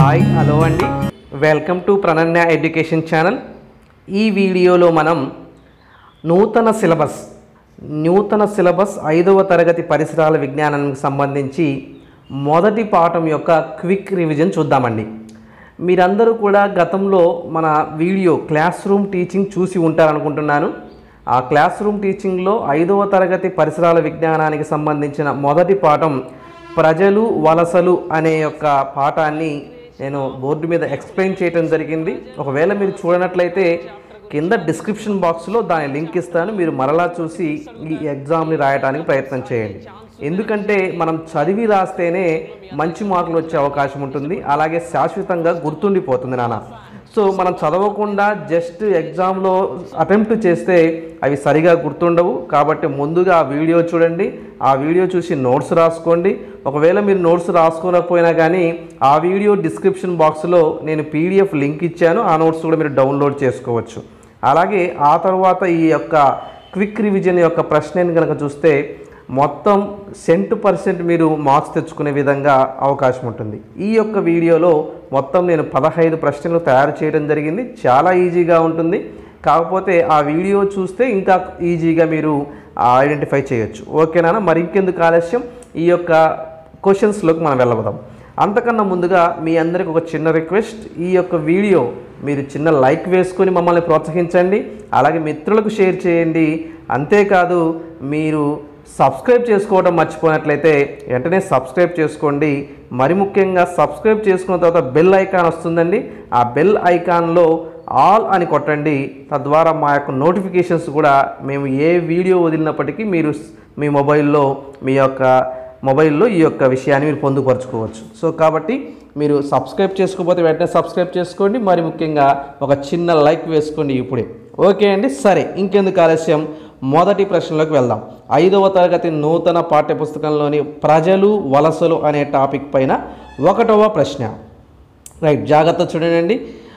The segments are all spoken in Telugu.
హాయ్ హలో అండి welcome to Prananya education channel ఈ వీడియోలో మనం నూతన సిలబస్ నూతన సిలబస్ ఐదవ తరగతి పరిసరాల విజ్ఞానానికి సంబంధించి మొదటి పాఠం యొక్క క్విక్ రివిజన్ చూద్దామండి మీరందరూ కూడా గతంలో మన వీడియో క్లాస్ రూమ్ టీచింగ్ చూసి ఉంటారనుకుంటున్నాను ఆ క్లాస్ రూమ్ టీచింగ్లో ఐదవ తరగతి పరిసరాల విజ్ఞానానికి సంబంధించిన మొదటి పాఠం ప్రజలు వలసలు అనే యొక్క పాఠాన్ని నేను బోర్డు మీద ఎక్స్ప్లెయిన్ చేయడం జరిగింది ఒకవేళ మీరు చూడనట్లయితే కింద డిస్క్రిప్షన్ బాక్స్లో దాని లింక్ ఇస్తాను మీరు మరలా చూసి ఈ ఎగ్జామ్ని రాయడానికి ప్రయత్నం చేయండి ఎందుకంటే మనం చదివి రాస్తేనే మంచి మార్కులు వచ్చే అవకాశం ఉంటుంది అలాగే శాశ్వతంగా గుర్తుండిపోతుంది నాన్న సో మనం చదవకుండా జస్ట్ ఎగ్జామ్లో అటెంప్ట్ చేస్తే అవి సరిగా గుర్తుండవు కాబట్టి ముందుగా ఆ వీడియో చూడండి ఆ వీడియో చూసి నోట్స్ రాసుకోండి ఒకవేళ మీరు నోట్స్ రాసుకోకపోయినా కానీ ఆ వీడియో డిస్క్రిప్షన్ బాక్స్లో నేను పీడిఎఫ్ లింక్ ఇచ్చాను ఆ నోట్స్ కూడా మీరు డౌన్లోడ్ చేసుకోవచ్చు అలాగే ఆ తర్వాత ఈ యొక్క క్విక్ రివిజన్ యొక్క ప్రశ్నని కనుక చూస్తే మొత్తం సెంట్ పర్సెంట్ మీరు మార్క్స్ తెచ్చుకునే విధంగా అవకాశం ఉంటుంది ఈ యొక్క వీడియోలో మొత్తం నేను పదహైదు ప్రశ్నలు తయారు చేయడం జరిగింది చాలా ఈజీగా ఉంటుంది కాకపోతే ఆ వీడియో చూస్తే ఇంకా ఈజీగా మీరు ఐడెంటిఫై చేయొచ్చు ఓకేనా మరి ఇంకెందుకు ఆలస్యం ఈ యొక్క క్వశ్చన్స్లోకి మనం వెళ్ళబోదాం అంతకన్నా ముందుగా మీ అందరికి ఒక చిన్న రిక్వెస్ట్ ఈ యొక్క వీడియో మీరు చిన్న లైక్ వేసుకొని మమ్మల్ని ప్రోత్సహించండి అలాగే మిత్రులకు షేర్ చేయండి అంతేకాదు మీరు సబ్స్క్రైబ్ చేసుకోవడం మర్చిపోయినట్లయితే వెంటనే సబ్స్క్రైబ్ చేసుకోండి మరి ముఖ్యంగా సబ్స్క్రైబ్ చేసుకున్న తర్వాత బెల్ ఐకాన్ వస్తుందండి ఆ బెల్ ఐకాన్లో ఆల్ అని కొట్టండి తద్వారా మా యొక్క నోటిఫికేషన్స్ కూడా మేము ఏ వీడియో వదిలినప్పటికీ మీరు స్- మీ మొబైల్లో మీ యొక్క మొబైల్లో ఈ యొక్క విషయాన్ని మీరు పొందుపరచుకోవచ్చు సో కాబట్టి మీరు సబ్స్క్రైబ్ చేసుకోకపోతే వెంటనే సబ్స్క్రైబ్ చేసుకోండి మరి ముఖ్యంగా ఒక చిన్న లైక్ వేసుకోండి ఇప్పుడే ఓకే అండి సరే ఇంకెందుకు ఆలస్యం మొదటి ప్రశ్నలోకి వెళ్దాం ఐదవ తరగతి నూతన పాఠ్యపుస్తకంలోని ప్రజలు వలసలు అనే టాపిక్ పైన ఒకటవ ప్రశ్న రైట్ జాగ్రత్త చూడండి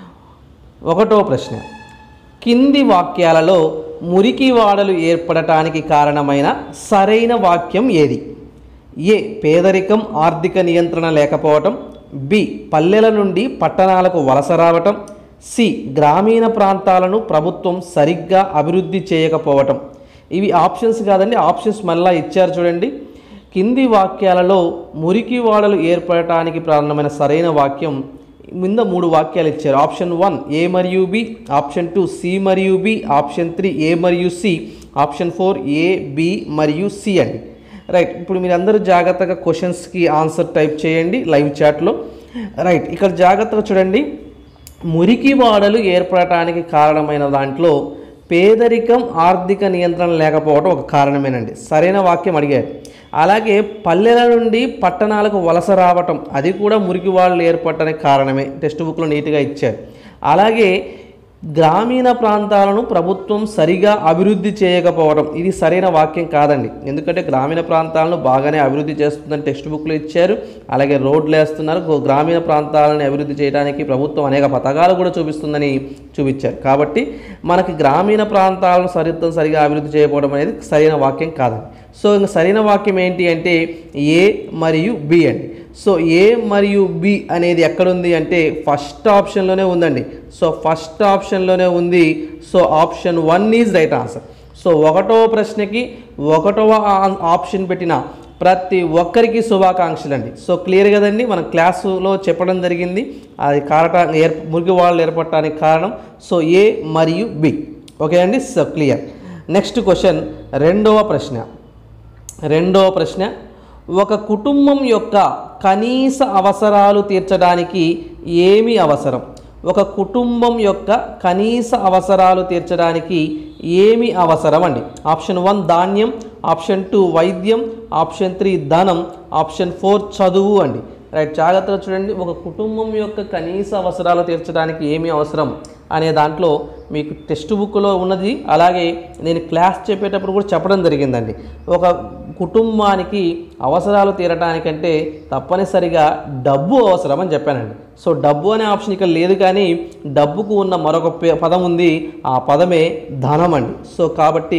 ఒకటో ప్రశ్న కింది వాక్యాలలో మురికి వాడలు ఏర్పడటానికి కారణమైన సరైన వాక్యం ఏది ఏ పేదరికం ఆర్థిక నియంత్రణ లేకపోవటం బి పల్లెల నుండి పట్టణాలకు వలస రావటం సి గ్రామీణ ప్రాంతాలను ప్రభుత్వం సరిగ్గా అభివృద్ధి చేయకపోవటం ఇవి ఆప్షన్స్ కాదండి ఆప్షన్స్ మళ్ళా ఇచ్చారు చూడండి కింది వాక్యాలలో మురికి వాడలు ఏర్పడటానికి ప్రారంభమైన సరైన వాక్యం ముందు మూడు వాక్యాలు ఇచ్చారు ఆప్షన్ వన్ ఏ మరియు బి ఆప్షన్ టూ సి మరియు బి ఆప్షన్ త్రీ ఏ మరియు C option four A B మరియు సి అండి రైట్ ఇప్పుడు మీరు అందరూ జాగ్రత్తగా క్వశ్చన్స్కి ఆన్సర్ టైప్ చేయండి లైవ్ చాట్లో రైట్ ఇక్కడ జాగ్రత్తగా చూడండి మురికి వాడలు ఏర్పడటానికి కారణమైన దాంట్లో పేదరికం ఆర్థిక నియంత్రణ లేకపోవడం ఒక కారణమేనండి సరైన వాక్యం అడిగారు అలాగే పల్లెల నుండి పట్టణాలకు వలస రావటం అది కూడా మురికి వాళ్ళు ఏర్పడటానికి కారణమే టెక్స్ట్ బుక్లో నీట్గా ఇచ్చారు అలాగే గ్రామీణ ప్రాంతాలను ప్రభుత్వం సరిగా అభివృద్ధి చేయకపోవడం ఇది సరైన వాక్యం కాదండి ఎందుకంటే గ్రామీణ ప్రాంతాలను బాగానే అభివృద్ధి చేస్తుందని టెక్స్ట్ బుక్లో ఇచ్చారు అలాగే రోడ్లు వేస్తున్నారు గో- గ్రామీణ ప్రాంతాలను అభివృద్ధి చేయడానికి ప్రభుత్వం అనేక పథకాలు కూడా చూపిస్తుందని చూపించారు కాబట్టి మనకి గ్రామీణ ప్రాంతాలను సరిగ్గా సరిగా అభివృద్ధి చేయకపోవడం అనేది సరైన వాక్యం కాదండి సో ఇంక సరైన వాక్యం ఏంటి అంటే ఏ మరియు బి అండి సో ఏ మరియు బి అనేది ఎక్కడుంది అంటే ఫస్ట్ ఆప్షన్లోనే ఉందండి సో ఫస్ట్ ఆప్షన్లోనే ఉంది so option one is right answer so ఒకటో ప్రశ్నకి ఒకటవ ఆ- ఆప్షన్ పెట్టిన ప్రతి ఒక్కరికి శుభాకాంక్షలు అండి సో క్లియర్ కదండి మనం క్లాసులో చెప్పడం జరిగింది అది కారట ఏర్ మురికి వాళ్ళు ఏర్పడటానికి కారణం సో ఏ మరియు బి ఓకే అండి సో క్లియర్ నెక్స్ట్ క్వశ్చన్ రెండవ ప్రశ్న రెండవ ప్రశ్న ఒక కుటుంబం యొక్క కనీస అవసరాలు తీర్చడానికి ఏమి అవసరం ఒక కుటుంబం యొక్క కనీస అవసరాలు తీర్చడానికి ఏమి అవసరం అండి ఆప్షన్ వన్ ధాన్యం ఆప్షన్ టూ వైద్యం ఆప్షన్ త్రీ ధనం ఆప్షన్ ఫోర్ చదువు అండి రైట్ జాగ్రత్తగా చూడండి ఒక కుటుంబం యొక్క కనీస అవసరాలు తీర్చడానికి ఏమి అవసరం అనే దాంట్లో మీకు టెక్స్ట్ బుక్లో ఉన్నది అలాగే నేను క్లాస్ చెప్పేటప్పుడు కూడా చెప్పడం జరిగిందండి ఒక కుటుంబానికి అవసరాలు తీరటానికంటే తప్పనిసరిగా డబ్బు అవసరం అని చెప్పానండి సో డబ్బు అనే ఆప్షన్ ఇక్కడ లేదు కానీ డబ్బుకు ఉన్న మరొక పే- పదం ఉంది ఆ పదమే ధనం అండి సో కాబట్టి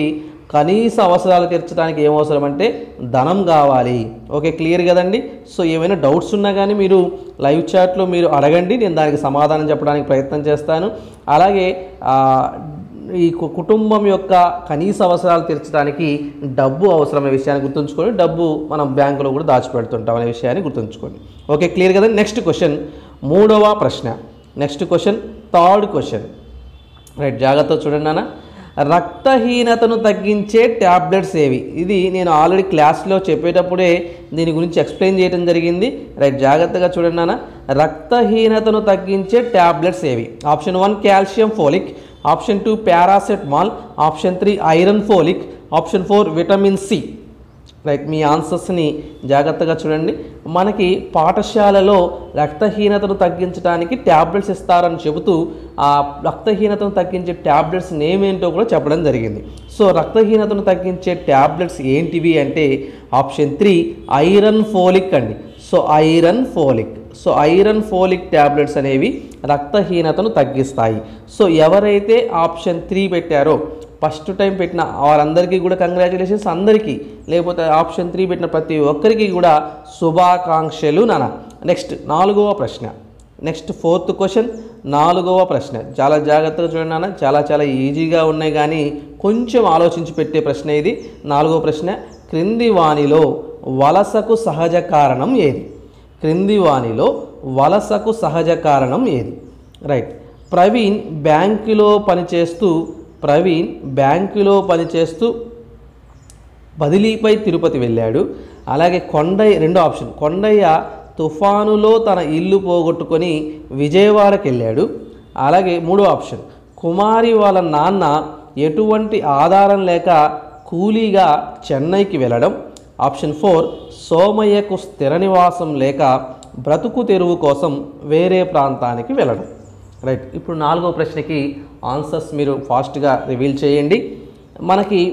కనీస అవసరాలు తీర్చడానికి ఏం అవసరం అంటే ధనం కావాలి ఓకే క్లియర్ కదండి సో ఏమైనా డౌట్స్ ఉన్నా కానీ మీరు లైవ్ చాట్లో మీరు అడగండి నేను దానికి సమాధానం చెప్పడానికి ప్రయత్నం చేస్తాను అలాగే ఆ, ఈ కు- కుటుంబం యొక్క కనీస అవసరాలు తీర్చడానికి డబ్బు అవసరమైన విషయాన్ని గుర్తుంచుకొని డబ్బు మనం బ్యాంకులో కూడా దాచిపెడుతుంటాం అనే విషయాన్ని గుర్తుంచుకోండి ఓకే క్లియర్ కదా నెక్స్ట్ క్వశ్చన్ మూడవ ప్రశ్న next question third question right జాగ్రత్తగా చూడండి నాన్న రక్తహీనతను తగ్గించే ట్యాబ్లెట్స్ ఏవి ఇది నేను ఆల్రెడీ క్లాస్లో చెప్పేటప్పుడే దీని గురించి ఎక్స్ప్లెయిన్ చేయడం జరిగింది రైట్ జాగ్రత్తగా చూడండి నాన్న రక్తహీనతను తగ్గించే ట్యాబ్లెట్స్ ఏవి option one calcium folic option two paracetamol option three iron folic option four vitamin C right మీ ఆన్సర్స్ని జాగ్రత్తగా చూడండి మనకి పాఠశాలలో రక్తహీనతను తగ్గించడానికి ట్యాబ్లెట్స్ ఇస్తారని చెబుతూ ఆ రక్తహీనతను తగ్గించే ట్యాబ్లెట్స్ నేమ్ ఏంటో కూడా చెప్పడం జరిగింది సో రక్తహీనతను తగ్గించే ట్యాబ్లెట్స్ ఏంటివి అంటే ఆప్షన్ త్రీ ఐరన్ ఫోలిక్ అండి so iron folic so iron folic tablets అనేవి రక్తహీనతను తగ్గిస్తాయి సో ఎవరైతే ఆప్షన్ త్రీ పెట్టారో ఫస్ట్ టైం పెట్టిన వారందరికీ కూడా కంగ్రాచులేషన్స్ అందరికీ లేకపోతే ఆప్షన్ త్రీ పెట్టిన ప్రతి ఒక్కరికి కూడా శుభాకాంక్షలు నాన్న నెక్స్ట్ నాలుగవ ప్రశ్న నెక్స్ట్ ఫోర్త్ క్వశ్చన్ నాలుగవ ప్రశ్న చాలా జాగ్రత్తగా చూడండి నాన్న చాలా చాలా ఈజీగా ఉన్నాయి కానీ కొంచెం ఆలోచించి పెట్టే ప్రశ్న ఇది నాలుగవ ప్రశ్న క్రింది వాణిలో వలసకు సహజ కారణం ఏది క్రింది వాణిలో వలసకు సహజ కారణం ఏది రైట్ ప్రవీణ్ బ్యాంకులో పనిచేస్తూ ప్రవీణ్ బ్యాంకులో పనిచేస్తూ బదిలీపై తిరుపతి వెళ్ళాడు అలాగే కొండయ్య రెండో ఆప్షన్ కొండయ్య తుఫానులో తన ఇల్లు పోగొట్టుకొని విజయవాడకి వెళ్ళాడు అలాగే మూడో ఆప్షన్ కుమారి వాళ్ళ నాన్న ఎటువంటి ఆధారం లేక కూలీగా చెన్నైకి వెళ్ళడం ఆప్షన్ ఫోర్ సోమయ్యకు స్థిర నివాసం లేక బ్రతుకు తెరువు కోసం వేరే ప్రాంతానికి వెళ్ళడం రైట్ ఇప్పుడు నాలుగో ప్రశ్నకి ఆన్సర్స్ మీరు ఫాస్ట్గా రివీల్ చేయండి మనకి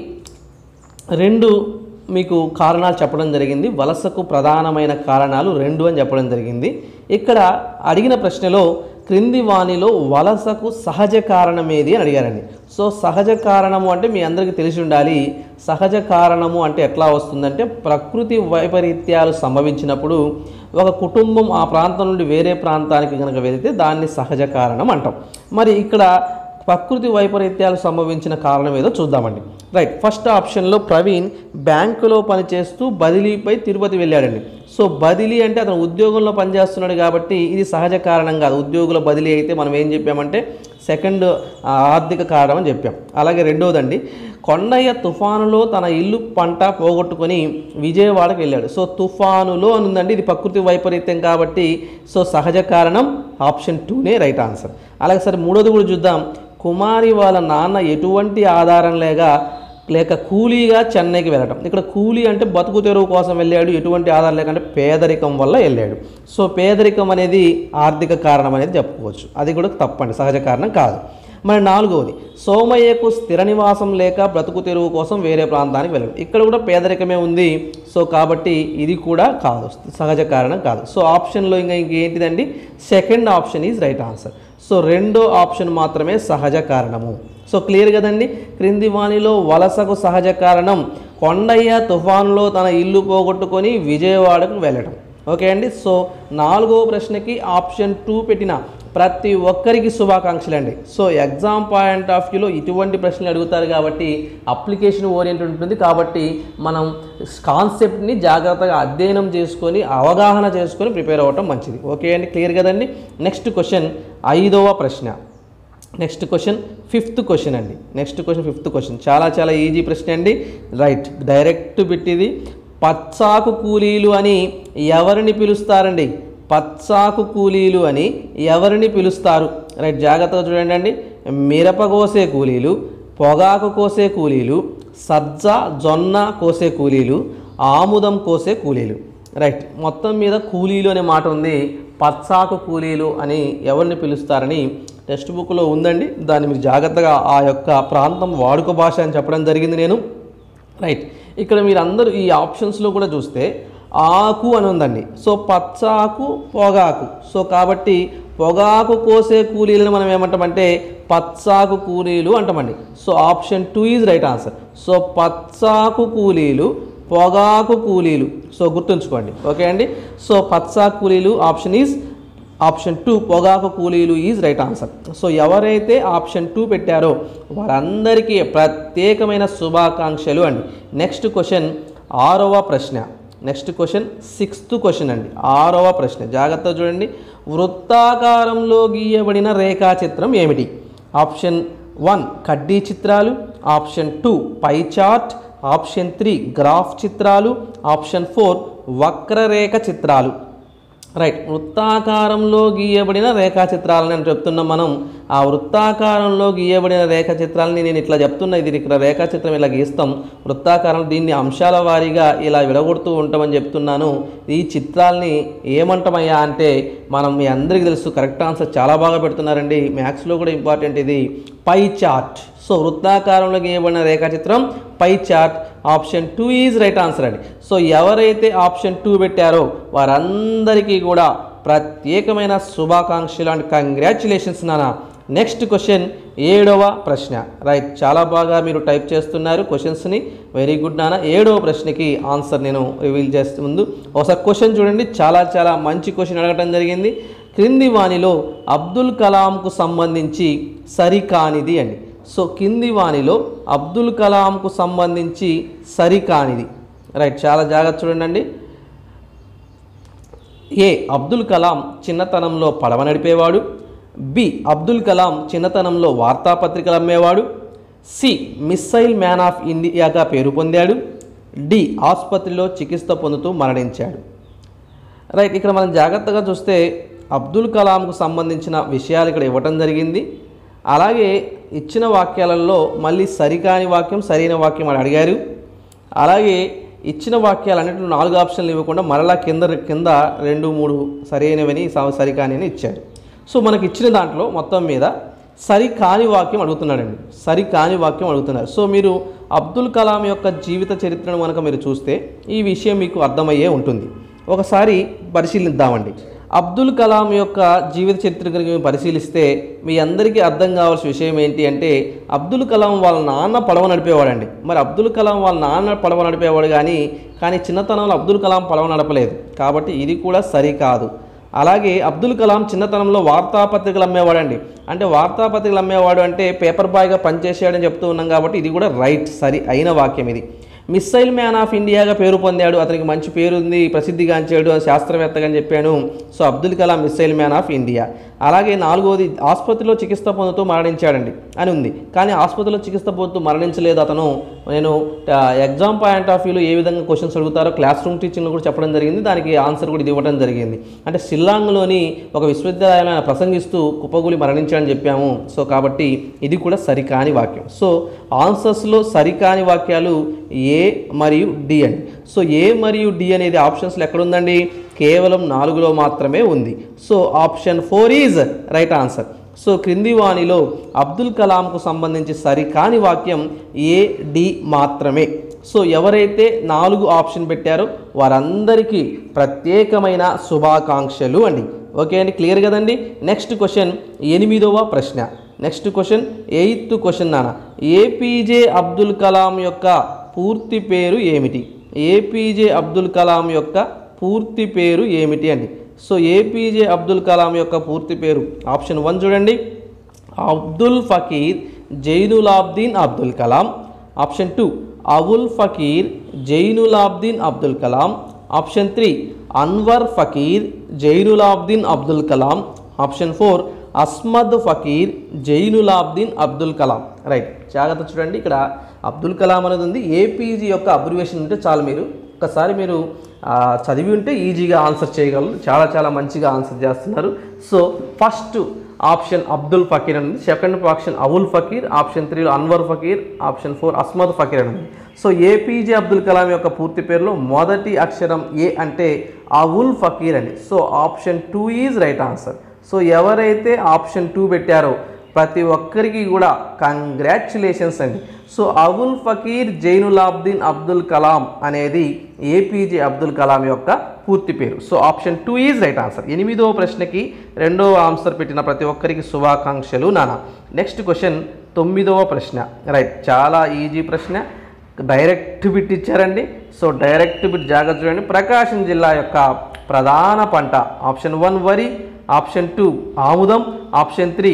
రెండు మీకు కారణాలు చెప్పడం జరిగింది వలసకు ప్రధానమైన కారణాలు రెండు అని చెప్పడం జరిగింది ఇక్కడ అడిగిన ప్రశ్నలో క్రింది వాణిలో వలసకు సహజ కారణం ఏది అని అడిగారండి సో సహజ కారణము అంటే మీ అందరికీ తెలిసి ఉండాలి సహజ కారణము అంటే ఎట్లా వస్తుందంటే ప్రకృతి వైపరీత్యాలు సంభవించినప్పుడు ఒక కుటుంబం ఆ ప్రాంతం నుండి వేరే ప్రాంతానికి కనుక వెళితే దాన్ని సహజ కారణం అంటాం మరి ఇక్కడ ప్రకృతి వైపరీత్యాలు సంభవించిన కారణం ఏదో చూద్దామండి రైట్ ఫస్ట్ ఆప్షన్లో ప్రవీణ్ బ్యాంకులో పనిచేస్తూ బదిలీపై తిరుపతి వెళ్ళాడండి సో బదిలీ అంటే అతను ఉద్యోగంలో పనిచేస్తున్నాడు కాబట్టి ఇది సహజ కారణం కాదు ఉద్యోగుల బదిలీ అయితే మనం ఏం చెప్పామంటే సెకండ్ ఆ, ఆర్థిక కారణం అని చెప్పాం అలాగే రెండోదండి కొండయ్య తుఫానులో తన ఇల్లు పంట పోగొట్టుకొని విజయవాడకి వెళ్ళాడు సో తుఫానులో అని ఉందండి ఇది ప్రకృతి వైపరీత్యం కాబట్టి సో సహజ కారణం ఆప్షన్ టూనే రైట్ ఆన్సర్ అలాగే సరే మూడోది కూడా చూద్దాం కుమారి వాళ్ళ నాన్న ఎటువంటి ఆధారం లేక లేక కూలీగా చెన్నైకి వెళ్ళడం ఇక్కడ కూలీ అంటే బతుకు తెరువు కోసం వెళ్ళాడు ఎటువంటి ఆధారం లేకంటే పేదరికం వల్ల వెళ్ళాడు సో పేదరికం అనేది ఆర్థిక కారణం అనేది చెప్పుకోవచ్చు అది కూడా తప్పండి సహజ కారణం కాదు మరి నాలుగవది సోమయ్యకు స్థిర నివాసం లేక బ్రతుకు తెరువు కోసం వేరే ప్రాంతానికి వెళ్ళాడు ఇక్కడ కూడా పేదరికమే ఉంది సో కాబట్టి ఇది కూడా కాదు సహజ కారణం కాదు సో ఆప్షన్లో ఇంకా ఇంకేంటిదండి second option is right answer so రెండో ఆప్షన్ మాత్రమే సహజ కారణము సో క్లియర్ కదండి క్రింది వాణిలో వలసకు సహజ కారణం కొండయ్య తుఫాన్లో తన ఇల్లు పోగొట్టుకొని విజయవాడకు వెళ్ళడం ఓకే అండి సో నాలుగో ప్రశ్నకి ఆప్షన్ టూ పెట్టిన ప్రతి ఒక్కరికి శుభాకాంక్షలు అండి సో ఎగ్జామ్ పాయింట్ ఆఫ్ వ్యూలో ఇటువంటి ప్రశ్నలు అడుగుతారు కాబట్టి అప్లికేషన్ ఓరియంటెడ్ ఉంటుంది కాబట్టి మనం కాన్సెప్ట్ని జాగ్రత్తగా అధ్యయనం చేసుకొని అవగాహన చేసుకొని ప్రిపేర్ అవ్వటం మంచిది ఓకే అండి క్లియర్ కదండి నెక్స్ట్ క్వశ్చన్ ఐదవ ప్రశ్న నెక్స్ట్ క్వశ్చన్ ఫిఫ్త్ క్వశ్చన్ అండి నెక్స్ట్ క్వశ్చన్ ఫిఫ్త్ క్వశ్చన్ చాలా చాలా ఈజీ ప్రశ్న అండి రైట్ డైరెక్ట్ పెట్టిది పచ్చాకు కూలీలు అని ఎవరిని పిలుస్తారండి పచ్చాకు కూలీలు అని ఎవరిని పిలుస్తారు రైట్ జాగ్రత్తగా చూడండి అండి మిరప కోసే కూలీలు పొగాకు కోసే కూలీలు సజ్జ జొన్న కోసే కూలీలు ఆముదం కోసే కూలీలు రైట్ మొత్తం మీద కూలీలు అనే మాట ఉంది పచ్చాకు కూలీలు అని ఎవరిని పిలుస్తారని టెక్స్ట్ బుక్లో ఉందండి దాన్ని మీరు జాగ్రత్తగా ఆ యొక్క ప్రాంతం వాడుక భాష అని చెప్పడం జరిగింది నేను రైట్ ఇక్కడ మీరు అందరూ ఈ ఆప్షన్స్లో కూడా చూస్తే ఆకు అని ఉందండి సో పచ్చాకు పొగాకు సో కాబట్టి పొగాకు కోసే కూలీలను మనం ఏమంటామంటే పచ్చాకు కూలీలు అంటామండి so option two is right answer so పచ్చాకు కూలీలు పొగాకు కూలీలు సో గుర్తుంచుకోండి ఓకే అండి సో పచ్చాకు కూలీలు ఆప్షన్ ఈజ్ ఆప్షన్ టూ పొగాకు కూలీలు ఈజ్ రైట్ ఆన్సర్ సో ఎవరైతే ఆప్షన్ టూ పెట్టారో వారందరికీ ప్రత్యేకమైన శుభాకాంక్షలు అండి నెక్స్ట్ క్వశ్చన్ ఆరవ ప్రశ్న నెక్స్ట్ క్వశ్చన్ సిక్స్త్ క్వశ్చన్ అండి ఆరవ ప్రశ్న జాగ్రత్తగా చూడండి వృత్తాకారంలో గీయబడిన రేఖాచిత్రం ఏమిటి ఆప్షన్ వన్ కడ్డీ చిత్రాలు option two pie chart option three graph చిత్రాలు ఆప్షన్ ఫోర్ వక్రరేఖ చిత్రాలు రైట్ వృత్తాకారంలో గీయబడిన రేఖాచిత్రాలని అని చెప్తున్నాం మనం ఆ వృత్తాకారంలో గీయబడిన రేఖాచిత్రాలని నేను ఇట్లా చెప్తున్నా ఇది ఇక్కడ రేఖాచిత్రం ఇలా గీస్తాం వృత్తాకారం దీన్ని అంశాల వారీగా ఇలా విడగొడుతూ ఉంటామని చెప్తున్నాను ఈ చిత్రాల్ని ఏమంటామయ్యా అంటే మనం మీ అందరికీ తెలుసు కరెక్ట్ ఆన్సర్ చాలా బాగా పెడుతున్నారండి మ్యాథ్స్లో కూడా ఇంపార్టెంట్ ఇది పై చార్ట్ సో వృత్తాకారంలో గీయబడిన రేఖాచిత్రం pie chart option two is right answer అండి సో ఎవరైతే ఆప్షన్ టూ పెట్టారో వారందరికీ కూడా ప్రత్యేకమైన శుభాకాంక్షలు అండ్ కంగ్రాచులేషన్స్ నాన్న నెక్స్ట్ క్వశ్చన్ ఏడవ ప్రశ్న రైట్ చాలా బాగా మీరు టైప్ చేస్తున్నారు క్వశ్చన్స్ని వెరీ గుడ్ నాన్న ఏడవ ప్రశ్నకి ఆన్సర్ నేను రివీల్ చేసే ముందు ఒకసారి క్వశ్చన్ చూడండి చాలా చాలా మంచి క్వశ్చన్ అడగటం జరిగింది క్రింది వాణిలో అబ్దుల్ కలాంకు సంబంధించి సరికానిది అండి సో కింది వాణిలో అబ్దుల్ కలాంకు సంబంధించి సరికానిది రైట్ చాలా జాగ్రత్త చూడండి ఏ అబ్దుల్ కలాం చిన్నతనంలో పడవ నడిపేవాడు బి అబ్దుల్ కలాం చిన్నతనంలో వార్తాపత్రికలు అమ్మేవాడు సి మిస్సైల్ మ్యాన్ ఆఫ్ ఇండియాగా పేరు పొందాడు డి ఆసుపత్రిలో చికిత్స పొందుతూ మరణించాడు రైట్ ఇక్కడ మనం జాగ్రత్తగా చూస్తే అబ్దుల్ కలాంకు సంబంధించిన విషయాలు ఇక్కడ ఇవ్వటం జరిగింది అలాగే ఇచ్చిన వాక్యాలలో మళ్ళీ సరికాని వాక్యం సరైన వాక్యం అని అడిగారు అలాగే ఇచ్చిన వాక్యాలన్నింటిలో నాలుగు ఆప్షన్లు ఇవ్వకుండా మరలా కింద కింద రెండు మూడు సరైనవని స- సరికాని అని ఇచ్చారు సో మనకి ఇచ్చిన దాంట్లో మొత్తం మీద సరికాని వాక్యం అడుగుతున్నాడండి సరికాని వాక్యం అడుగుతున్నారు సో మీరు అబ్దుల్ కలాం యొక్క జీవిత చరిత్రను కనుక మీరు చూస్తే ఈ విషయం మీకు అర్థమయ్యే ఉంటుంది ఒకసారి పరిశీలిద్దామండి అబ్దుల్ కలాం యొక్క జీవిత చరిత్ర కనుక మీరు పరిశీలిస్తే మీ అందరికీ అర్థం కావాల్సిన విషయం ఏంటి అంటే అబ్దుల్ కలాం వాళ్ళ నాన్న పడవ నడిపేవాడండి మరి అబ్దుల్ కలాం వాళ్ళ నాన్న పడవ నడిపేవాడు కానీ కానీ చిన్నతనంలో అబ్దుల్ కలాం పడవ నడపలేదు కాబట్టి ఇది కూడా సరికాదు అలాగే అబ్దుల్ కలాం చిన్నతనంలో వార్తాపత్రికలు అమ్మేవాడండి అంటే వార్తాపత్రికలు అమ్మేవాడు అంటే పేపర్ బాయ్గా పనిచేసాడని చెప్తూ ఉన్నాం కాబట్టి ఇది కూడా రైట్ సరి అయిన వాక్యం ఇది మిస్సైల్ మ్యాన్ ఆఫ్ ఇండియాగా పేరు పొందాడు అతనికి మంచి పేరు ఉంది ప్రసిద్ధిగాంచాడు అని శాస్త్రవేత్తగా అని చెప్పాను so Abdul Kalam missile man of India అలాగే నాలుగోది ఆసుపత్రిలో చికిత్స పొందుతూ మరణించాడండి అని ఉంది కానీ ఆసుపత్రిలో చికిత్స పొందుతూ మరణించలేదు అతను నేను ఎగ్జామ్ పాయింట్ ఆఫ్ వ్యూలో ఏ విధంగా క్వశ్చన్స్ అడుగుతారో క్లాస్ రూమ్ టీచింగ్లో కూడా చెప్పడం జరిగింది దానికి ఆన్సర్ కూడా ఇది ఇవ్వడం జరిగింది అంటే షిల్లాంగ్లోని ఒక విశ్వవిద్యాలయంలో ఆయన ప్రసంగిస్తూ కుప్పగూలి మరణించాడని చెప్పాము సో కాబట్టి ఇది కూడా సరికాని వాక్యం సో ఆన్సర్స్లో సరికాని వాక్యాలు ఏ మరియు డి అండి సో ఏ మరియు డి అనేది ఆప్షన్స్లో ఎక్కడుందండి కేవలం నాలుగులో మాత్రమే ఉంది so option four is right answer so క్రింది వాణిలో అబ్దుల్ కలాంకు సంబంధించి సరికాని వాక్యం ఏ డి మాత్రమే సో ఎవరైతే నాలుగు ఆప్షన్ పెట్టారో వారందరికీ ప్రత్యేకమైన శుభాకాంక్షలు అండి ఓకే అండి క్లియర్ కదండి నెక్స్ట్ క్వశ్చన్ ఎనిమిదవ ప్రశ్న నెక్స్ట్ క్వశ్చన్ ఎయిత్ క్వశ్చన్ నాన్న ఏపీజే అబ్దుల్ కలాం యొక్క పూర్తి పేరు ఏమిటి ఏపీజే అబ్దుల్ కలాం యొక్క పూర్తి పేరు ఏమిటి అండి సో ఏపీజే అబ్దుల్ కలాం యొక్క పూర్తి పేరు ఆప్షన్ వన్ చూడండి Abdul Fakir Jainulabdeen Abdul Kalam option two Avul Fakir Jainulabdeen Abdul Kalam option three Anwar Fakir Jainulabdeen Abdul Kalam option four Asmad Fakir Jainulabdeen Abdul Kalam right జాగ్రత్త చూడండి ఇక్కడ అబ్దుల్ కలాం అనేది ఉంది ఏపీజీ యొక్క అబ్రివేషన్ ఉంటే చాలు మీరు ఒకసారి మీరు ఆ, చదివి ఉంటే ఈజీగా ఆన్సర్ చేయగలరు చాలా చాలా మంచిగా ఆన్సర్ చేస్తున్నారు so first option Abdul Fakir అనేది second option Avul Fakir option త్రీలో అన్వర్ ఫకీర్ ఆప్షన్ ఫోర్ అస్మద్ ఫకీర్ అనేది సో ఏపీజే అబ్దుల్ కలాం యొక్క పూర్తి పేరులో మొదటి అక్షరం ఏ అంటే అవుల్ ఫకీర్ అండి so option two is right answer so ఎవరైతే ఆప్షన్ టూ పెట్టారో ప్రతి ఒక్కరికి కూడా కంగ్రాచులేషన్స్ అండి సో అబుల్ ఫకీర్ జైనులాబ్దీన్ అబ్దుల్ కలాం అనేది ఏపీజే అబ్దుల్ కలాం యొక్క పూర్తి పేరు so option two is right answer ఎనిమిదవ ప్రశ్నకి రెండవ ఆన్సర్ పెట్టిన ప్రతి ఒక్కరికి శుభాకాంక్షలు నాన్న నెక్స్ట్ క్వశ్చన్ తొమ్మిదవ ప్రశ్న రైట్ చాలా ఈజీ ప్రశ్న డైరెక్ట్ బిట్ ఇచ్చారండి సో డైరెక్ట్ బిట్ జాగ్రత్త చూడండి ప్రకాశం జిల్లా యొక్క ప్రధాన పంట ఆప్షన్ వన్ వరి ఆప్షన్ టూ ఆముదం ఆప్షన్ త్రీ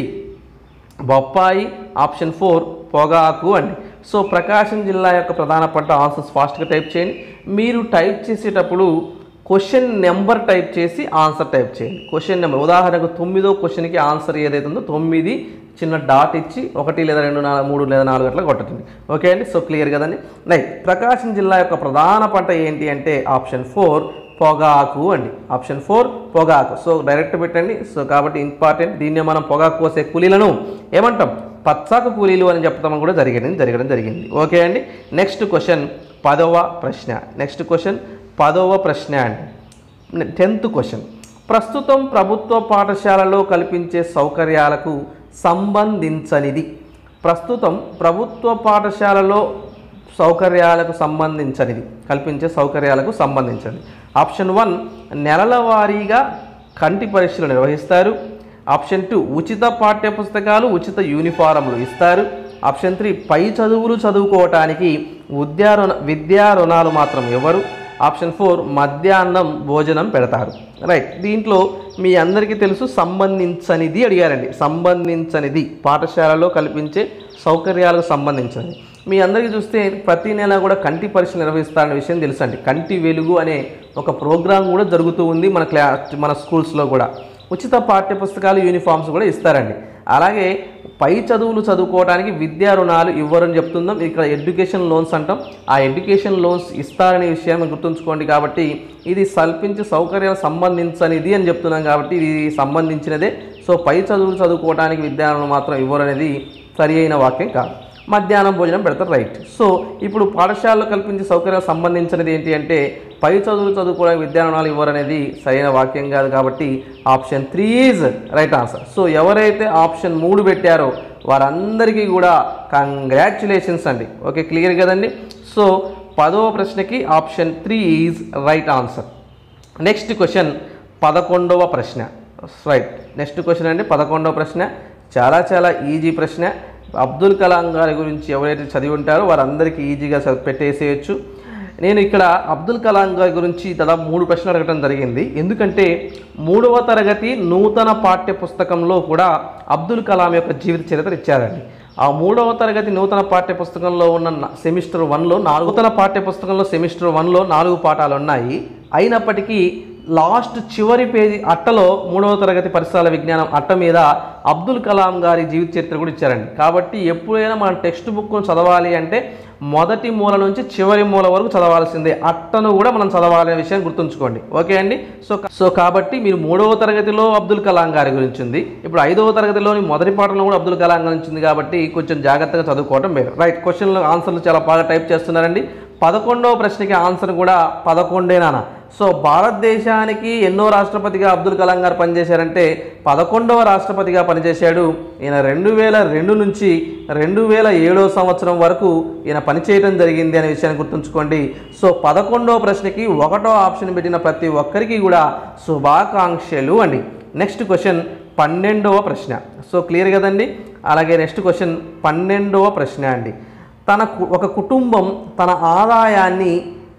బొప్పాయి ఆప్షన్ ఫోర్ పొగాకు అండి సో ప్రకాశం జిల్లా యొక్క ప్రధాన పంట ఆన్సర్స్ ఫాస్ట్గా టైప్ చేయండి మీరు టైప్ చేసేటప్పుడు క్వశ్చన్ నెంబర్ టైప్ చేసి ఆన్సర్ టైప్ చేయండి క్వశ్చన్ నెంబర్ ఉదాహరణకు తొమ్మిదో క్వశ్చన్కి ఆన్సర్ ఏదైతే ఉందో తొమ్మిది చిన్న డాట్ ఇచ్చి ఒకటి లేదా రెండు నాలుగు మూడు లేదా నాలుగు అట్లా కొట్టండి ఓకే అండి సో క్లియర్ కదండి రైట్ ప్రకాశం జిల్లా యొక్క ప్రధాన పంట ఏంటి అంటే ఆప్షన్ ఫోర్ పొగాకు అండి ఆప్షన్ ఫోర్ పొగాకు సో డైరెక్ట్ పెట్టండి సో కాబట్టి ఇంపార్టెంట్ దీన్నే మనం పొగాకు కోసే కూలీలను ఏమంటాం పచ్చాకు కూలీలు అని చెప్పడం కూడా జరిగింది జరగడం జరిగింది ఓకే అండి నెక్స్ట్ క్వశ్చన్ పదవ ప్రశ్న నెక్స్ట్ క్వశ్చన్ పదవ ప్రశ్న అండి టెన్త్ క్వశ్చన్ ప్రస్తుతం ప్రభుత్వ పాఠశాలలో కల్పించే సౌకర్యాలకు సంబంధించనిది ప్రస్తుతం ప్రభుత్వ పాఠశాలలో సౌకర్యాలకు సంబంధించనిది కల్పించే సౌకర్యాలకు సంబంధించినది ఆప్షన్ వన్ నెలల వారీగా కంటి పరీక్షలు నిర్వహిస్తారు ఆప్షన్ టూ ఉచిత పాఠ్య పుస్తకాలు ఉచిత యూనిఫారంలు ఇస్తారు ఆప్షన్ త్రీ పై చదువులు చదువుకోవటానికి విద్యా రుణ విద్యా రుణాలు మాత్రం ఇవ్వరు ఆప్షన్ ఫోర్ మధ్యాహ్నం భోజనం పెడతారు రైట్ దీంట్లో మీ అందరికీ తెలుసు సంబంధించనిది అడిగారండి సంబంధించనిది పాఠశాలలో కల్పించే సౌకర్యాలకు సంబంధించినది మీ అందరికీ చూస్తే ప్రతి నెల కూడా కంటి పరీక్ష నిర్వహిస్తారనే విషయం తెలుసండి కంటి వెలుగు అనే ఒక ప్రోగ్రాం కూడా జరుగుతూ ఉంది మన క్లా మన స్కూల్స్లో కూడా ఉచిత పాఠ్య పుస్తకాలు యూనిఫామ్స్ కూడా ఇస్తారండి అలాగే పై చదువులు చదువుకోవడానికి విద్యా రుణాలు ఇవ్వరని చెప్తుందాం ఇక్కడ ఎడ్యుకేషన్ లోన్స్ అంటాం ఆ ఎడ్యుకేషన్ లోన్స్ ఇస్తారనే విషయాన్ని గుర్తుంచుకోండి కాబట్టి ఇది కల్పించే సౌకర్యాలు సంబంధించనిది అని చెప్తున్నాం కాబట్టి ఇది సంబంధించినదే సో పై చదువులు చదువుకోవడానికి విద్యా రుణం మాత్రం ఇవ్వరనేది సరి అయిన వాక్యం కాదు మధ్యాహ్నం భోజనం పెడతారు రైట్ సో ఇప్పుడు పాఠశాలలో కల్పించే సౌకర్యాలు సంబంధించినది ఏంటి అంటే పై చదువులు చదువుకోవడానికి విద్యారణాలు ఇవ్వరనేది సరైన వాక్యం కాదు కాబట్టి option three is right answer so ఎవరైతే ఆప్షన్ మూడు పెట్టారో వారందరికీ కూడా కంగ్రాచులేషన్స్ అండి ఓకే క్లియర్ కదండి సో పదవ ప్రశ్నకి option three is right answer next question పదకొండవ ప్రశ్న రైట్ నెక్స్ట్ క్వశ్చన్ అండి పదకొండవ ప్రశ్న చాలా చాలా ఈజీ ప్రశ్న అబ్దుల్ కలాం గారి గురించి ఎవరైతే చదివి ఉంటారో వారందరికీ ఈజీగా చ- పెట్టేసేయచ్చు నేను ఇక్కడ అబ్దుల్ కలాం గారి గురించి దాదాపు మూడు ప్రశ్నలు అడగడం జరిగింది ఎందుకంటే మూడవ తరగతి నూతన పాఠ్య పుస్తకంలో కూడా అబ్దుల్ కలాం యొక్క జీవిత చరిత్ర ఇచ్చారండి ఆ మూడవ తరగతి నూతన పాఠ్య పుస్తకంలో ఉన్న న- సెమిస్టర్ వన్లో నాలుగు నూతన పాఠ్య పుస్తకంలో సెమిస్టర్ వన్లో నాలుగు పాఠాలు ఉన్నాయి అయినప్పటికీ లాస్ట్ చివరి పేజీ అట్టలో మూడవ తరగతి పరిసరాల విజ్ఞానం అట్ట మీద అబ్దుల్ కలాం గారి జీవిత చరిత్ర కూడా ఇచ్చారండి కాబట్టి ఎప్పుడైనా మనం టెక్స్ట్ బుక్ను చదవాలి అంటే మొదటి మూల నుంచి చివరి మూల వరకు చదవాల్సిందే అట్టను కూడా మనం చదవాలి అనే విషయం గుర్తుంచుకోండి ఓకే అండి సో సో కాబట్టి మీరు మూడవ తరగతిలో అబ్దుల్ కలాం గారి గురించి ఉంది ఇప్పుడు ఐదవ తరగతిలోని మొదటి పాఠంలో కూడా అబ్దుల్ కలాం గురించి ఉంది కాబట్టి కొంచెం జాగ్రత్తగా చదువుకోవడం మేలు రైట్ క్వశ్చన్లో ఆన్సర్లు చాలా బాగా టైప్ చేస్తున్నారండి పదకొండవ ప్రశ్నకి ఆన్సర్ కూడా పదకొండేనా సో భారతదేశానికి ఎన్నో రాష్ట్రపతిగా అబ్దుల్ కలాం గారు పనిచేశారంటే పదకొండవ రాష్ట్రపతిగా పనిచేశాడు ఈయన రెండు వేల రెండు నుంచి రెండు వేల ఏడో సంవత్సరం వరకు ఈయన పనిచేయడం జరిగింది అనే విషయాన్ని గుర్తుంచుకోండి సో పదకొండవ ప్రశ్నకి ఒకటో ఆప్షన్ పెట్టిన ప్రతి ఒక్కరికి కూడా శుభాకాంక్షలు అండి నెక్స్ట్ క్వశ్చన్ పన్నెండవ ప్రశ్న సో క్లియర్ కదండి అలాగే నెక్స్ట్ క్వశ్చన్ పన్నెండవ ప్రశ్న అండి తన కు- ఒక కుటుంబం తన ఆదాయాన్ని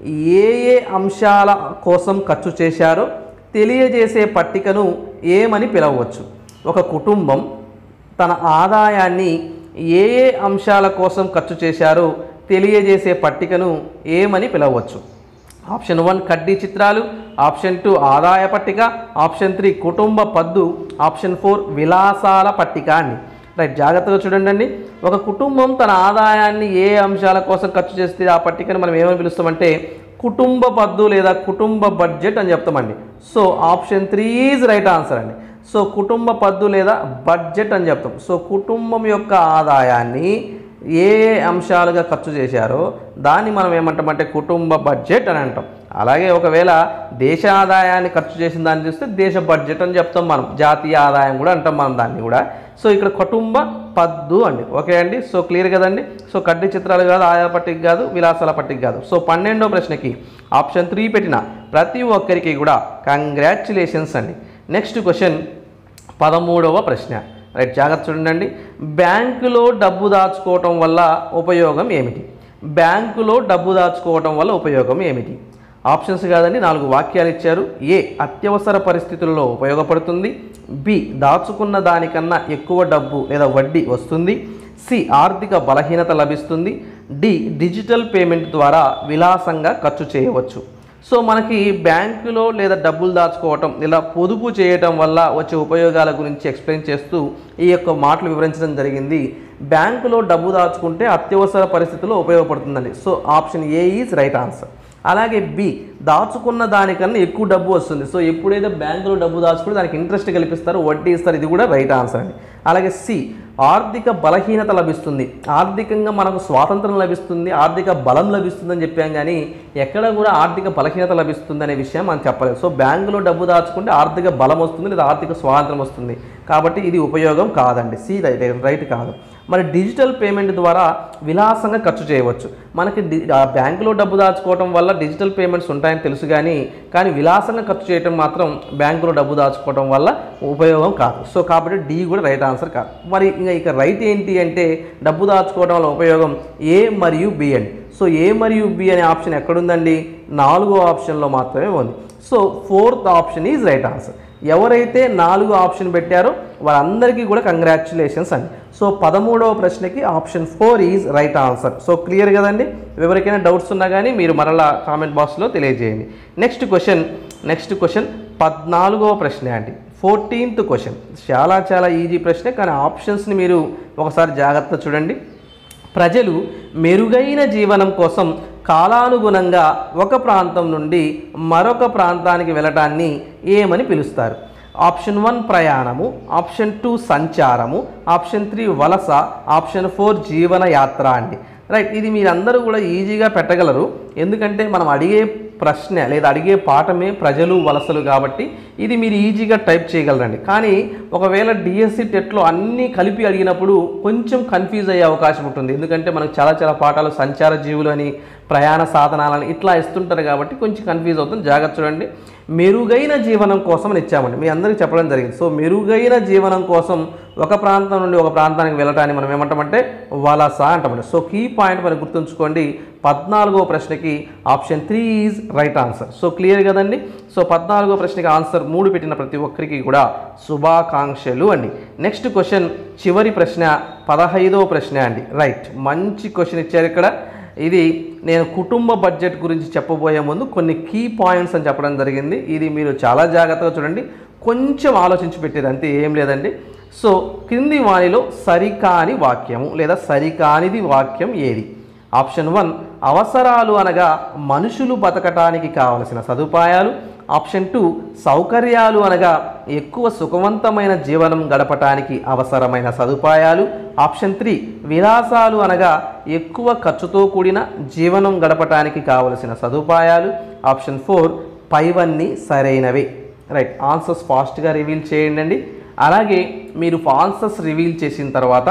ఏ ఏ అంశాల కోసం ఖర్చు చేశారో తెలియజేసే పట్టికను ఏమని పిలవవచ్చు ఒక కుటుంబం తన ఆదాయాన్ని ఏ ఏ అంశాల కోసం ఖర్చు చేశారో తెలియజేసే పట్టికను ఏమని పిలవవచ్చు ఆప్షన్ వన్ కడ్డీ చిత్రాలు ఆప్షన్ టూ ఆదాయ పట్టిక ఆప్షన్ త్రీ కుటుంబ పద్దు ఆప్షన్ ఫోర్ విలాసాల పట్టిక అండి రైట్ జాగ్రత్తగా చూడండి అండి ఒక కుటుంబం తన ఆదాయాన్ని ఏ అంశాల కోసం ఖర్చు చేస్తే ఆ పట్టికను మనం ఏమని పిలుస్తామంటే కుటుంబ పద్దు లేదా కుటుంబ బడ్జెట్ అని చెప్తామండి so option three is right answer అండి సో కుటుంబ పద్దు లేదా బడ్జెట్ అని చెప్తాం సో కుటుంబం యొక్క ఆదాయాన్ని ఏ ఏ అంశాలుగా ఖర్చు చేశారో దాన్ని మనం ఏమంటామంటే కుటుంబ బడ్జెట్ అని అంటాం అలాగే ఒకవేళ దేశ ఆదాయాన్ని ఖర్చు చేసిన దాన్ని చూస్తే దేశ బడ్జెట్ అని చెప్తాం మనం జాతీయ ఆదాయం కూడా అంటాం మనం దాన్ని కూడా సో ఇక్కడ కుటుంబ పద్దు అండి ఓకే అండి సో క్లియర్ కదండి సో కడ్డి చిత్రాలు కాదు ఆయా పట్టిక కాదు విలాసాల పట్టిక కాదు సో పన్నెండో ప్రశ్నకి ఆప్షన్ త్రీ పెట్టిన ప్రతి ఒక్కరికి కూడా కంగ్రాచులేషన్స్ అండి నెక్స్ట్ క్వశ్చన్ పదమూడవ ప్రశ్న రైట్ జాగ్రత్త చూడండి బ్యాంకులో డబ్బు దాచుకోవటం వల్ల ఉపయోగం ఏమిటి బ్యాంకులో డబ్బు దాచుకోవటం వల్ల ఉపయోగం ఏమిటి ఆప్షన్స్ కాదండి నాలుగు వాక్యాలు ఇచ్చారు ఏ అత్యవసర పరిస్థితుల్లో ఉపయోగపడుతుంది బి దాచుకున్న దానికన్నా ఎక్కువ డబ్బు లేదా వడ్డీ వస్తుంది సి ఆర్థిక బలహీనత లభిస్తుంది డి డిజిటల్ పేమెంట్ ద్వారా విలాసంగా ఖర్చు చేయవచ్చు సో మనకి బ్యాంకులో లేదా డబ్బులు దాచుకోవటం ఇలా పొదుపు చేయటం వల్ల వచ్చే ఉపయోగాల గురించి ఎక్స్ప్లెయిన్ చేస్తూ ఈ యొక్క మాటలు వివరించడం జరిగింది బ్యాంకులో డబ్బు దాచుకుంటే అత్యవసర పరిస్థితుల్లో ఉపయోగపడుతుందండి so option A is right answer అలాగే బి దాచుకున్న దానికన్నా ఎక్కువ డబ్బు వస్తుంది సో ఎప్పుడైతే బ్యాంకులో డబ్బు దాచుకుంటే దానికి ఇంట్రెస్ట్ కల్పిస్తారో వడ్డీ ఇస్తారు ఇది కూడా రైట్ ఆన్సర్ అండి అలాగే సి ఆర్థిక బలహీనత లభిస్తుంది ఆర్థికంగా మనకు స్వాతంత్రం లభిస్తుంది ఆర్థిక బలం లభిస్తుందని చెప్పాం కానీ ఎక్కడ కూడా ఆర్థిక బలహీనత లభిస్తుంది అనే విషయం మనం చెప్పలేదు సో బ్యాంకులో డబ్బు దాచుకుంటే ఆర్థిక బలం వస్తుంది లేదా ఆర్థిక స్వాతంత్రం వస్తుంది కాబట్టి ఇది ఉపయోగం కాదండి సి రైట్ రైట్ కాదు మరి డిజిటల్ పేమెంట్ ద్వారా విలాసంగా ఖర్చు చేయవచ్చు మనకి డి ఆ బ్యాంకులో డబ్బు దాచుకోవడం వల్ల డిజిటల్ పేమెంట్స్ ఉంటాయని తెలుసు కానీ కానీ విలాసంగా ఖర్చు చేయడం మాత్రం బ్యాంకులో డబ్బు దాచుకోవడం వల్ల ఉపయోగం కాదు సో కాబట్టి డి కూడా రైట్ ఆన్సర్ కాదు మరి ఇంకా ఇక రైట్ ఏంటి అంటే డబ్బు దాచుకోవడం వల్ల ఉపయోగం ఏ మరియు బి అండి సో ఏ మరియు బి అనే ఆప్షన్ ఎక్కడుందండి నాలుగో ఆప్షన్లో మాత్రమే ఉంది so fourth option is right answer ఎవరైతే నాలుగు ఆప్షన్ పెట్టారో వాళ్ళందరికీ కూడా కంగ్రాచులేషన్స్ అండి సో పదమూడవ ప్రశ్నకి option four is right answer so clear కదండి ఎవరికైనా డౌట్స్ ఉన్నా కానీ మీరు మరలా కామెంట్ బాక్స్లో తెలియజేయండి నెక్స్ట్ క్వశ్చన్ నెక్స్ట్ క్వశ్చన్ పద్నాలుగవ ప్రశ్న అండి ఫోర్టీన్త్ క్వశ్చన్ చాలా చాలా ఈజీ ప్రశ్న కానీ ఆప్షన్స్ని మీరు ఒకసారి జాగ్రత్త చూడండి ప్రజలు మెరుగైన జీవనం కోసం కాలానుగుణంగా ఒక ప్రాంతం నుండి మరొక ప్రాంతానికి వెళ్ళటాన్ని ఏమని పిలుస్తారు ఆప్షన్ వన్ ప్రయాణము ఆప్షన్ టూ సంచారము ఆప్షన్ త్రీ వలస ఆప్షన్ ఫోర్ జీవన యాత్ర అండి రైట్ ఇది మీరందరూ కూడా ఈజీగా పెట్టగలరు ఎందుకంటే మనం అడిగే ప్రశ్న లేదా అడిగే పాఠమే ప్రజలు వలసలు కాబట్టి ఇది మీరు ఈజీగా టైప్ చేయగలరండి కానీ ఒకవేళ డిఎస్సి టెట్లో అన్నీ కలిపి అడిగినప్పుడు కొంచెం కన్ఫ్యూజ్ అయ్యే అవకాశం ఉంటుంది ఎందుకంటే మనకు చాలా చాలా పాఠాలు సంచార జీవులు అని ప్రయాణ సాధనాలని ఇట్లా ఇస్తుంటారు కాబట్టి కొంచెం కన్ఫ్యూజ్ అవుతుంది జాగ్రత్త చూడండి మెరుగైన జీవనం కోసం అని ఇచ్చామండి మీ అందరికీ చెప్పడం జరిగింది సో మెరుగైన జీవనం కోసం ఒక ప్రాంతం నుండి ఒక ప్రాంతానికి వెళ్ళటాన్ని మనం ఏమంటామంటే వలస అంటామండి సో కీ పాయింట్ మరి గుర్తుంచుకోండి పద్నాలుగో ప్రశ్నకి option three is right answer so clear కదండి సో పద్నాలుగో ప్రశ్నకి ఆన్సర్ మూడు పెట్టిన ప్రతి ఒక్కరికి కూడా శుభాకాంక్షలు అండి నెక్స్ట్ క్వశ్చన్ చివరి ప్రశ్న పదహైదవ ప్రశ్న అండి రైట్ మంచి క్వశ్చన్ ఇచ్చారు ఇక్కడ ఇది నేను కుటుంబ బడ్జెట్ గురించి చెప్పబోయే ముందు కొన్ని కీ పాయింట్స్ అని చెప్పడం జరిగింది ఇది మీరు చాలా జాగ్రత్తగా చూడండి కొంచెం ఆలోచించి పెట్టేది అంతే ఏం లేదండి సో క్రింది వాణిలో సరికాని వాక్యము లేదా సరికానిది వాక్యం ఏది ఆప్షన్ వన్ అవసరాలు అనగా మనుషులు బతకటానికి కావలసిన సదుపాయాలు ఆప్షన్ టూ సౌకర్యాలు అనగా ఎక్కువ సుఖవంతమైన జీవనం గడపటానికి అవసరమైన సదుపాయాలు ఆప్షన్ త్రీ విలాసాలు అనగా ఎక్కువ ఖర్చుతో కూడిన జీవనం గడపటానికి కావలసిన సదుపాయాలు ఆప్షన్ ఫోర్ పైవన్నీ సరైనవే రైట్ ఆన్సర్స్ ఫాస్ట్గా రివీల్ చేయండి అలాగే మీరు ఆన్సర్స్ రివీల్ చేసిన తర్వాత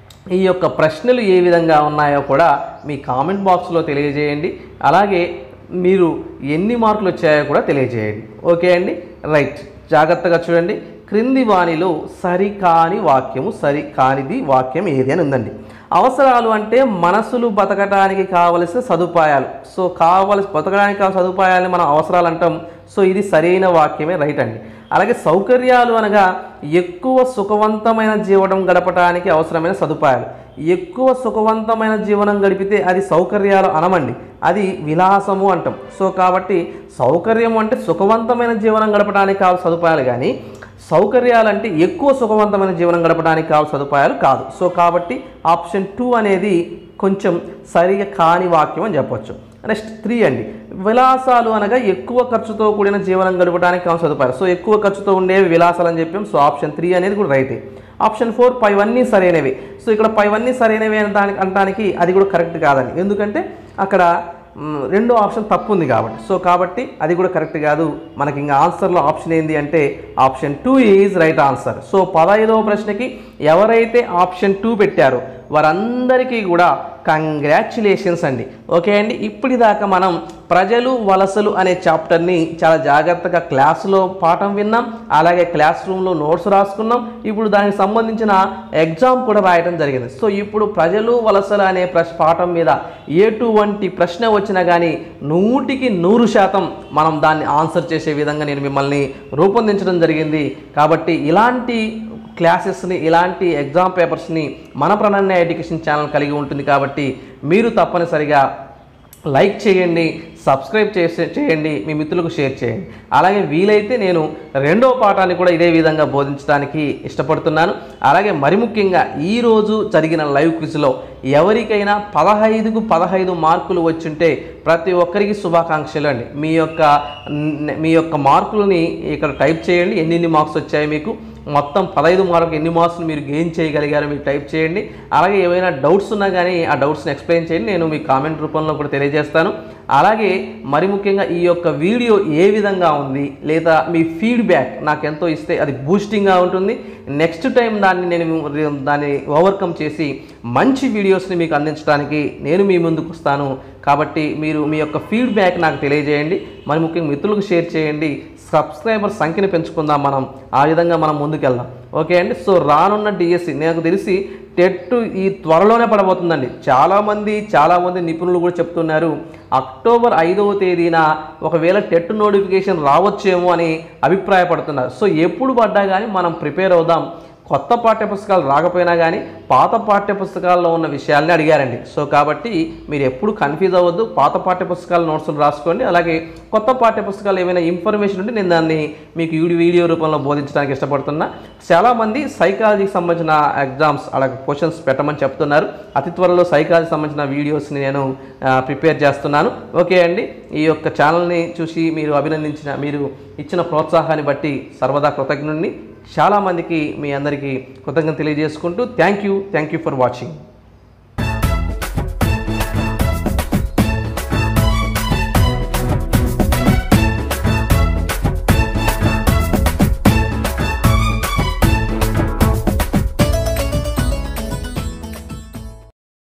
ఈ యొక్క ప్రశ్నలు ఏ విధంగా ఉన్నాయో కూడా మీ కామెంట్ బాక్స్లో తెలియజేయండి అలాగే మీరు ఎన్ని మార్కులు వచ్చాయో కూడా తెలియజేయండి ఓకే అండి రైట్ జాగ్రత్తగా చూడండి క్రింది వాణిలో సరికాని వాక్యము సరికానిది వాక్యం ఏది అని ఉందండి అవసరాలు అంటే మనసులు బతకడానికి కావలసిన సదుపాయాలు సో కావలసి బతకడానికి కావాల్సిన సదుపాయాలని మనం అవసరాలు అంటాం సో ఇది సరైన వాక్యమే రైట్ అండి అలాగే సౌకర్యాలు అనగా ఎక్కువ సుఖవంతమైన జీవనం గడపడానికి అవసరమైన సదుపాయాలు ఎక్కువ సుఖవంతమైన జీవనం గడిపితే అది సౌకర్యాలు అనమండి అది విలాసము అంటాం సో కాబట్టి సౌకర్యం అంటే సుఖవంతమైన జీవనం గడపడానికి కావాల్సిన సదుపాయాలు కానీ సౌకర్యాలు అంటే ఎక్కువ సుఖవంతమైన జీవనం గడపడానికి కావాల్సిన సదుపాయాలు కాదు సో కాబట్టి ఆప్షన్ టూ అనేది కొంచెం సరిగా కాని వాక్యం అని చెప్పొచ్చు నెక్స్ట్ త్రీ అండి విలాసాలు అనగా ఎక్కువ ఖర్చుతో కూడిన జీవనం గడపడానికి కావాల్సిన సదుపాయాలు సో ఎక్కువ ఖర్చుతో ఉండేవి విలాసాలు అని చెప్పాం సో ఆప్షన్ త్రీ అనేది కూడా రైటే ఆప్షన్ ఫోర్ పైవన్నీ సరైనవి సో ఇక్కడ పైవన్నీ సరైనవి అని దానికి అనడానికి అది కూడా కరెక్ట్ కాదండి ఎందుకంటే అక్కడ మ్, రెండో ఆప్షన్ తప్పు ఉంది కాబట్టి సో కాబట్టి అది కూడా కరెక్ట్ కాదు మనకి ఇంకా ఆన్సర్లో ఆప్షన్ ఏంది అంటే option two is right answer so పదహైదవ ప్రశ్నకి ఎవరైతే ఆప్షన్ టూ పెట్టారో వారందరికీ కూడా కంగ్రాచులేషన్స్ అండి ఓకే అండి ఇప్పటిదాకా మనం ప్రజలు వలసలు అనే చాప్టర్ని చాలా జాగ్రత్తగా క్లాసులో పాఠం విన్నాం అలాగే క్లాస్ రూమ్లో నోట్స్ రాసుకున్నాం ఇప్పుడు దానికి సంబంధించిన ఎగ్జామ్ కూడా రాయడం జరిగింది సో ఇప్పుడు ప్రజలు వలసలు అనే ప్రశ్ పాఠం మీద ఎటువంటి ప్రశ్న వచ్చినా కానీ నూటికి నూరు శాతం మనం దాన్ని ఆన్సర్ చేసే విధంగా నేను మిమ్మల్ని రూపొందించడం జరిగింది కాబట్టి ఇలాంటి క్లాసెస్ని ఇలాంటి ఎగ్జామ్ పేపర్స్ని మన ప్రణాళిక ఎడ్యుకేషన్ ఛానల్ కలిగి ఉంటుంది కాబట్టి మీరు తప్పనిసరిగా లైక్ చేయండి సబ్స్క్రైబ్ చేసే చేయండి మీ మిత్రులకు షేర్ చేయండి అలాగే వీలైతే నేను రెండవ పాఠాన్ని కూడా ఇదే విధంగా బోధించడానికి ఇష్టపడుతున్నాను అలాగే మరి ముఖ్యంగా ఈరోజు జరిగిన లైవ్ క్విజ్లో ఎవరికైనా పదహైదుకు పదహైదు మార్కులు వచ్చుంటే ప్రతి ఒక్కరికి శుభాకాంక్షలు అండి మీ యొక్క మీ యొక్క మార్కులని ఇక్కడ టైప్ చేయండి ఎన్ని మార్క్స్ వచ్చాయి మీకు మొత్తం పదహైదు మార్కులు ఎన్ని మార్క్స్ని మీరు గెయిన్ చేయగలిగారో మీరు టైప్ చేయండి అలాగే ఏవైనా డౌట్స్ ఉన్నా కానీ ఆ డౌట్స్ని ఎక్స్ప్లెయిన్ చేయండి నేను మీ కామెంట్ రూపంలో కూడా తెలియజేస్తాను అలాగే మరి ముఖ్యంగా ఈ యొక్క వీడియో ఏ విధంగా ఉంది లేదా మీ ఫీడ్బ్యాక్ నాకు ఎంతో ఇస్తే అది బూస్టింగ్గా ఉంటుంది నెక్స్ట్ టైం దాన్ని నేను దాన్ని ఓవర్కమ్ చేసి మంచి వీడియోస్ని మీకు అందించడానికి నేను మీ ముందుకు వస్తాను కాబట్టి మీరు మీ యొక్క ఫీడ్బ్యాక్ నాకు తెలియజేయండి మరి ముఖ్యంగా మిత్రులకు షేర్ చేయండి సబ్స్క్రైబర్ సంఖ్యను పెంచుకుందాం మనం ఆ విధంగా మనం ముందుకెళ్దాం ఓకే అండి సో రానున్న డిఎస్సి నాకు తెలిసి టెట్ ఈ త్వరలోనే పడబోతుందండి చాలామంది చాలామంది నిపుణులు కూడా చెప్తున్నారు అక్టోబర్ ఐదవ తేదీన ఒకవేళ టెట్ నోటిఫికేషన్ రావచ్చేమో అని అభిప్రాయపడుతున్నారు సో ఎప్పుడు పడ్డా కానీ మనం ప్రిపేర్ అవుదాం కొత్త పాఠ్యపుస్తకాలు రాకపోయినా కానీ పాత పాఠ్యపుస్తకాల్లో ఉన్న విషయాల్ని అడిగారండి సో కాబట్టి మీరు ఎప్పుడు కన్ఫ్యూజ్ అవ్వద్దు పాత పాఠ్యపుస్తకాల నోట్స్లు రాసుకోండి అలాగే కొత్త పాఠ్యపుస్తకాలు ఏమైనా ఇన్ఫర్మేషన్ ఉంటే నేను దాన్ని మీకు ఈ వీడియో రూపంలో బోధించడానికి ఇష్టపడుతున్నా చాలామంది సైకాలజీకి సంబంధించిన ఎగ్జామ్స్ అలాగే క్వశ్చన్స్ పెట్టమని చెప్తున్నారు అతి త్వరలో సైకాలజీ సంబంధించిన వీడియోస్ని నేను ప్రిపేర్ చేస్తున్నాను ఓకే అండి ఈ యొక్క ఛానల్ని చూసి మీరు అభినందించిన మీరు ఇచ్చిన ప్రోత్సాహాన్ని బట్టి సర్వదా కృతజ్ఞుడిని చాలామందికి మీ అందరికీ కృతజ్ఞత తెలియజేసుకుంటూ thank you thank you for watching